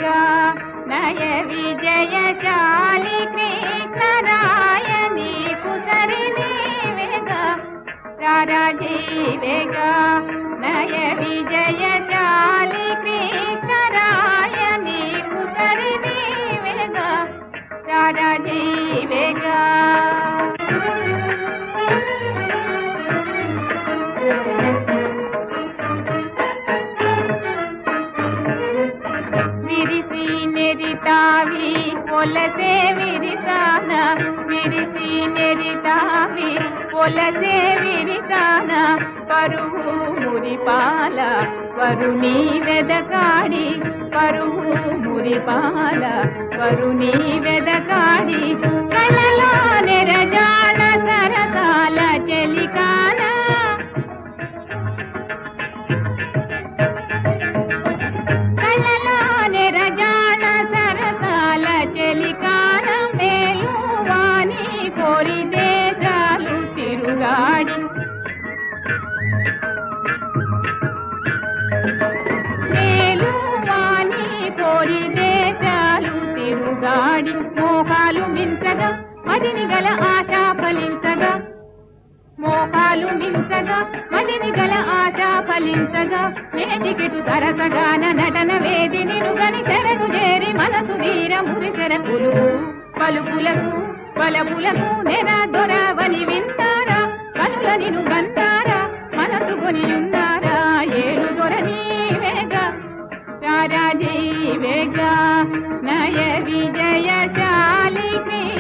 జీవేగా నయ విజయశాలి కృష్ణరాయ నీకు సరి నీవేగా రారా జీవేగా నయ విజయశాలి కృష్ణరాయ నీకు సరి నీవేగా రారా జీవేగా విరిసి నెరితావి పొలసే విరిసాన విరిసి నెరితావి పొలసే విరిసాన పరువు మురిపాల వరుణి వెదకాడి పరువు మురిపాల వరుణి వెదకాడి కళ్ళలో నెరజాళ సరకాల చెలికానా కళ్ళలో నిరజాళ సరసాల చెలికాన మేలువాని కోరి దేశాలు తిరుగాడి మేలువాని కోరి దేశాలు తిరుగాడి మోహాలు మించగా మదిని గల ఆశ ఫలించగా మోహాలు మించగా మదిని గల ఆశ ఫలించగా నేటికిటు సరసగాన నటన వేది నిరుగని శరణు చేరి మనసు వీర మురిసెర పులుగు పలుకులకు పలపులకు నెర దొరవని విన్నారా కనుల నిను గన్నారా మనసు కొని ఉన్నారా ఏడు దొరని వేగ రారాజీ వేగ నయ విజయశాలి కృష్ణ